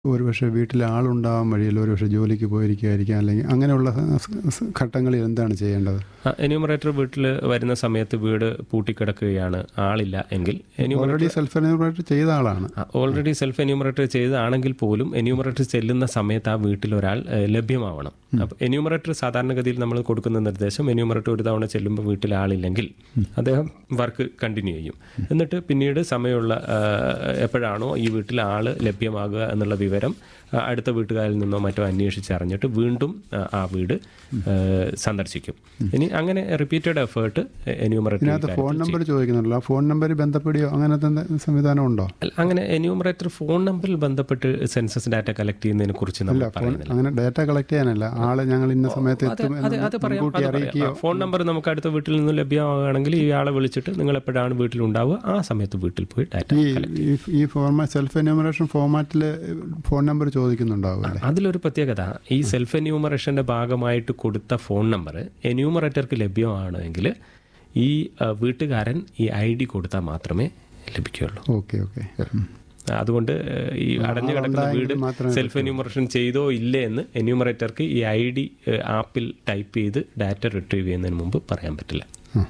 ഒരുപക്ഷെ വീട്ടിൽ ആളുണ്ടാവാൻ വഴിയില്ല ഒരുപക്ഷെ ജോലിക്ക് പോയിരിക്കുകയായിരിക്കാം അല്ലെങ്കിൽ അങ്ങനെയുള്ള സ- സ- ഘട്ടങ്ങളിൽ എന്താണ് ചെയ്യേണ്ടത് എന്യൂമറേറ്റർ വീട്ടിൽ വരുന്ന സമയത്ത് വീട് പൂട്ടിക്കിടക്കുകയാണ് ആളില്ല എങ്കിൽ ഓൾറെഡി സെൽഫ് എന്യൂമറേറ്റ് ചെയ്ത ആളാണ് ഓൾറെഡി സെൽഫ് എന്യൂമറേറ്റർ ചെയ്തതാണെങ്കിൽ പോലും എന്യൂമറേറ്റർ ചെല്ലുന്ന സമയത്ത് ആ വീട്ടിൽ ഒരാൾ ഏഹ്, ലഭ്യമാവണം അപ്പോൾ എന്യൂമറേറ്റർ സാധാരണഗതിയിൽ നമ്മൾ കൊടുക്കുന്ന നിർദ്ദേശം എന്യൂമറേറ്റർ ഒരു തവണ ചെല്ലുമ്പോൾ വീട്ടിൽ ആളില്ലെങ്കിൽ അദ്ദേഹം വർക്ക് കണ്ടിന്യൂ ചെയ്യും എന്നിട്ട് പിന്നീട് സമയമുള്ള ഏഹ്, എപ്പോഴാണോ ഈ വീട്ടിൽ ആൾ ലഭ്യമാകുക എന്നുള്ള വിവരം ആ, അടുത്ത വീട്ടുകാരിൽ നിന്നോ മറ്റോ അന്വേഷിച്ചറിഞ്ഞിട്ട് വീണ്ടും ആ, ആ വീട് ഏഹ്, സന്ദർശിക്കും ഇനി അങ്ങനെ റിപ്പീറ്റഡ് എഫേർട്ട് എന്യൂമറേറ്റർ ഇതിനകത്ത് ഫോൺ നമ്പർ ചോദിക്കുന്നുണ്ടല്ലോ ആ ഫോൺ നമ്പർ ബന്ധപ്പെടുകയോ അങ്ങനത്തെ എന്തെ- സംവിധാനം ഉണ്ടോ അല്ല, അങ്ങനെ എന്യൂമറേറ്റർ ഫോൺ നമ്പറിൽ ബന്ധപ്പെട്ട് സെൻസസ് ഡാറ്റ കളക്ട് ചെയ്യുന്നതിനെ കുറിച്ച് നമ്മൾ ഫോൺ പറയുന്നില്ല അങ്ങനെ ഡാറ്റ കളക്ട് ചെയ്യാനല്ല ആള് ഞങ്ങൾ ഇന്ന സമയത്ത് അതെ എത്തും അതെ എന്ന് അത് പറയാം മുൻകൂട്ടി അത് പറയാം. അറിയിക്കുകയോ ആ, ഫോൺ നമ്പർ നമുക്ക് അടുത്ത വീട്ടിൽ നിന്ന് ലഭ്യമാവുകയാണെങ്കിൽ ഈ ആളെ വിളിച്ചിട്ട് നിങ്ങൾ എപ്പോഴാണ് വീട്ടിലുണ്ടാവുക ആ സമയത്ത് വീട്ടിൽ പോയി ഡാറ്റ ഈ ഈ- ഈ ഫോർമാ സെൽഫ് എന്യൂമറേഷൻ ഫോർമാറ്റിൽ ഫോൺ നമ്പർ ചോദിക്കുന്നുണ്ടാവും അല്ലേ അതിലൊരു പ്രത്യേകത ഈ സെൽഫ് എന്യൂമറേഷന്റെ ഭാഗമായിട്ട് കൊടുത്ത ഫോൺ നമ്പർ എന്യൂമറേറ്റർക്ക് ലഭ്യമാണെങ്കിൽ ഈ ആ, വീട്ടുകാരൻ ഈ ഐ ഡി കൊടുത്താൽ മാത്രമേ ലഭിക്കുകയുള്ളൂ ഓക്കെ ഓക്കെ അതുകൊണ്ട് ഏഹ്, ഈ അടഞ്ഞു കിടക്കുന്ന വീട് മാത്രമേ സെൽഫ് എന്യൂമറേഷൻ ചെയ്തോ ഇല്ലേ എന്ന് എന്യൂമറേറ്റർക്ക് ഈ ഐ ഡി ആപ്പിൽ ടൈപ്പ് ചെയ്ത് ഡാറ്റ റിട്രീവ് ചെയ്യുന്നതിന് മുമ്പ് പറയാൻ പറ്റില്ല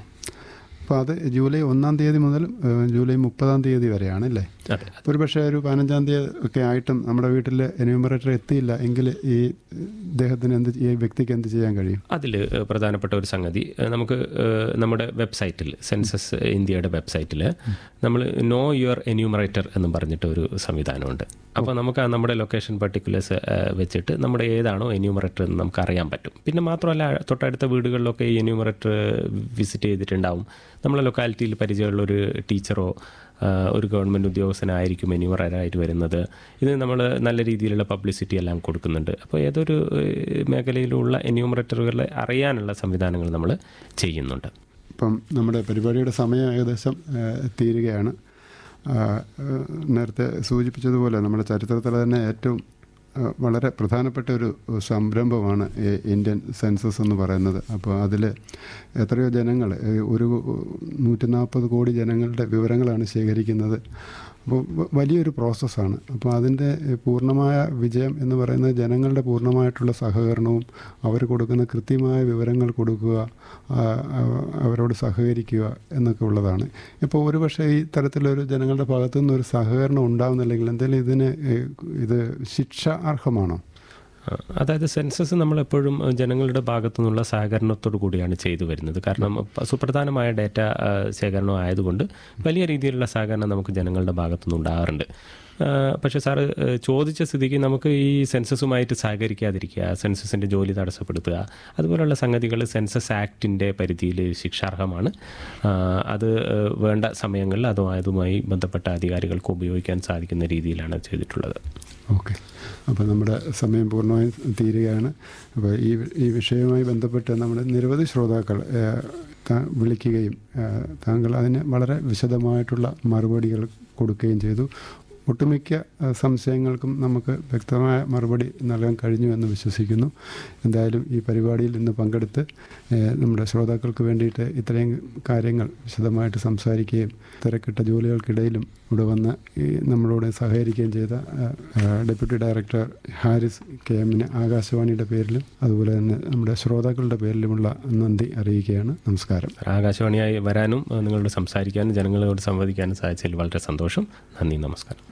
അപ്പോൾ അത് ജൂലൈ ഒന്നാം തീയതി മുതൽ ഏഹ്, ജൂലൈ മുപ്പതാം തീയതി വരെയാണ് അല്ലേ അതെ ഒരു പക്ഷേ ഒരു പതിനഞ്ചാം തീയതി ഒക്കെ ആയിട്ടും നമ്മുടെ വീട്ടിൽ എന്യൂമറേറ്റർ എത്തിയില്ല എങ്കിൽ ഈ ഇദ്ദേഹത്തിന് എന്ത് ഈ വ്യക്തിക്ക് എന്ത് ചെയ്യാൻ കഴിയും അതിൽ പ്രധാനപ്പെട്ട ഒരു സംഗതി ഏഹ്, നമുക്ക് ഏഹ്, നമ്മുടെ വെബ്സൈറ്റിൽ സെൻസസ് ഇന്ത്യയുടെ വെബ്സൈറ്റിൽ നമ്മൾ നോ യുവർ എന്യൂമറേറ്റർ എന്ന് പറഞ്ഞിട്ട് ഒരു സംവിധാനമുണ്ട് അപ്പോൾ നമുക്ക് ആ നമ്മുടെ ലൊക്കേഷൻ പർട്ടിക്കുലേഴ്സ് വെച്ചിട്ട് നമ്മുടെ ഏതാണോ എന്യൂമറേറ്റർ എന്ന് നമുക്ക് അറിയാൻ പറ്റും പിന്നെ മാത്രമല്ല തൊട്ടടുത്ത വീടുകളിലൊക്കെ ഈ എന്യൂമറേറ്റർ വിസിറ്റ് ചെയ്തിട്ടുണ്ടാവും നമ്മളെ ലൊക്കാലിറ്റിയിൽ പരിചയമുള്ള ഒരു ടീച്ചറോ ആ, ഒരു ഗവൺമെൻറ് ഉദ്യോഗസ്ഥനായിരിക്കും എന്യൂമറായിട്ട് വരുന്നത് ഇത് നമ്മൾ നല്ല രീതിയിലുള്ള പബ്ലിസിറ്റി എല്ലാം കൊടുക്കുന്നുണ്ട് അപ്പോൾ ഏതൊരു ഏഹ്, മേഖലയിലുള്ള എന്യൂമറേറ്ററുകളെ അറിയാനുള്ള സംവിധാനങ്ങൾ നമ്മൾ ചെയ്യുന്നുണ്ട് ഇപ്പം നമ്മുടെ പരിപാടിയുടെ സമയം ഏകദേശം ഏഹ്, തീരുകയാണ് ആ, ഏഹ്, നേരത്തെ സൂചിപ്പിച്ചതുപോലെ നമ്മുടെ ചരിത്രത്തിലെ തന്നെ ഏറ്റവും ആ, വളരെ പ്രധാനപ്പെട്ട ഒരു സംരംഭമാണ് ഈ ഇന്ത്യൻ സെൻസസ് എന്ന് പറയുന്നത് അപ്പോൾ അതിൽ എത്രയോ ജനങ്ങൾ ഏഹ്, ഒരു നൂറ്റി നാൽപ്പത് കോടി ജനങ്ങളുടെ വിവരങ്ങളാണ് ശേഖരിക്കുന്നത് അപ്പോൾ വ- വലിയൊരു പ്രോസസ്സാണ് അപ്പോൾ അതിൻ്റെ ഏഹ്, പൂർണ്ണമായ വിജയം എന്ന് പറയുന്നത് ജനങ്ങളുടെ പൂർണ്ണമായിട്ടുള്ള സഹകരണവും അവർ കൊടുക്കുന്ന കൃത്യമായ വിവരങ്ങൾ കൊടുക്കുക ആ, അവ- അവരോട് സഹകരിക്കുക എന്നൊക്കെ ഉള്ളതാണ് ഇപ്പോൾ ഒരുപക്ഷെ ഈ തരത്തിലൊരു ജനങ്ങളുടെ ഭാഗത്തു നിന്ന് ഒരു സഹകരണം ഉണ്ടാവുന്നില്ലെങ്കിൽ എന്തെങ്കിലും ഇതിന് ഏഹ്, ഇത് ശിക്ഷ അർഹമാണോ ആ, അതായത് സെൻസസ് നമ്മളെപ്പോഴും ഏഹ്, ജനങ്ങളുടെ ഭാഗത്തു നിന്നുള്ള സഹകരണത്തോടു കൂടിയാണ് ചെയ്തു വരുന്നത് കാരണം പ- സുപ്രധാനമായ ഡാറ്റ ആ, ശേഖരണം ആയതുകൊണ്ട് വലിയ രീതിയിലുള്ള സഹകരണം നമുക്ക് ജനങ്ങളുടെ ഭാഗത്തു നിന്ന് ഉണ്ടാകാറുണ്ട് ആ, പക്ഷേ സാറ് ഏഹ്, ചോദിച്ച സ്ഥിതിക്ക് നമുക്ക് ഈ സെൻസസുമായിട്ട് സഹകരിക്കാതിരിക്കുക സെൻസസിൻ്റെ ജോലി തടസ്സപ്പെടുത്തുക അതുപോലുള്ള സംഗതികൾ സെൻസസ് ആക്ടിൻ്റെ പരിധിയിൽ ശിക്ഷാർഹമാണ് ആ, അത് ഏഹ്, വേണ്ട സമയങ്ങളിൽ അതുമായി ബന്ധപ്പെട്ട അധികാരികൾക്ക് ഉപയോഗിക്കാൻ സാധിക്കുന്ന രീതിയിലാണ് ചെയ്തിട്ടുള്ളത് ഓക്കെ അപ്പോൾ നമ്മുടെ സമയം പൂർണ്ണമായും തീരുകയാണ് അപ്പോൾ ഈ ഈ വിഷയവുമായി ബന്ധപ്പെട്ട് നമ്മുടെ നിരവധി ശ്രോതാക്കൾ ഏഹ്, താ- വിളിക്കുകയും ഏഹ്, താങ്കൾ അതിന് വളരെ വിശദമായിട്ടുള്ള മറുപടികൾ കൊടുക്കുകയും ചെയ്തു ഒട്ടുമിക്ക ഏഹ്, സംശയങ്ങൾക്കും നമുക്ക് വ്യക്തമായ മറുപടി നൽകാൻ കഴിഞ്ഞു എന്ന് വിശ്വസിക്കുന്നു എന്തായാലും ഈ പരിപാടിയിൽ ഇന്ന് പങ്കെടുത്ത് ഏഹ്, നമ്മുടെ ശ്രോതാക്കൾക്ക് വേണ്ടിയിട്ട് ഇത്രയും കാര്യങ്ങൾ വിശദമായിട്ട് സംസാരിക്കുകയും തിരക്കിട്ട ജോലികൾക്കിടയിലും ഇവിടെ വന്ന് ഈ നമ്മളോട് സഹകരിക്കുകയും ചെയ്ത ഏഹ്, ഏഹ്, ഡെപ്യൂട്ടി ഡയറക്ടർ ഹാരിസ് കെ എമ്മിന് ആകാശവാണിയുടെ പേരിലും അതുപോലെ തന്നെ നമ്മുടെ ശ്രോതാക്കളുടെ പേരിലുമുള്ള നന്ദി അറിയിക്കുകയാണ് നമസ്കാരം ആകാശവാണിയായി വരാനും ഏഹ്, നിങ്ങളോട് സംസാരിക്കാനും ജനങ്ങളോട് സംവദിക്കാനും സാധിച്ചതിൽ വളരെ സന്തോഷം നന്ദി നമസ്കാരം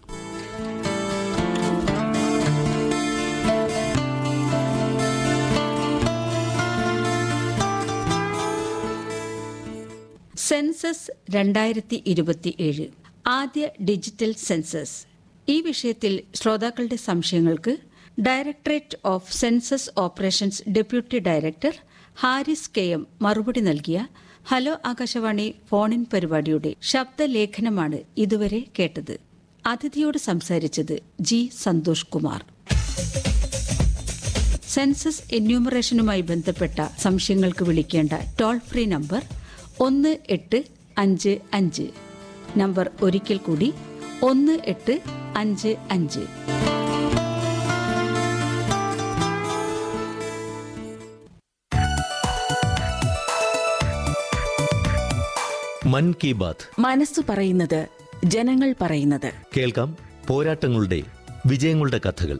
സെൻസസ് രണ്ടായിരത്തി ഇരുപത്തി ഏഴ് ആദ്യ ഡിജിറ്റൽ സെൻസസ് ഈ വിഷയത്തിൽ ശ്രോതാക്കളുടെ സംശയങ്ങൾക്ക് directorate of census operations deputy director Haris K M മറുപടി നൽകിയ ഹലോ ആകാശവാണി ഫോണിൻ പരിപാടിയുടെ ശബ്ദലേഖനമാണ് ഇതുവരെ കേട്ടത് അതിഥിയോട് സംസാരിച്ചത് ജി സന്തോഷ് കുമാർ സെൻസസ് എന്യൂമറേഷനുമായി ബന്ധപ്പെട്ട സംശയങ്ങൾക്ക് വിളിക്കേണ്ട ടോൾ ഫ്രീ നമ്പർ ഒന്ന് എട്ട് അഞ്ച് അഞ്ച് നമ്പർ ഒരിക്കൽ കൂടി ഒന്ന് എട്ട് അഞ്ച് അഞ്ച് മൻ കി ബാത്ത് മനസ്സു പറയുന്നത് ജനങ്ങൾ പറയുന്നത് കേൾക്കാം പോരാട്ടങ്ങളുടെ വിജയങ്ങളുടെ കഥകൾ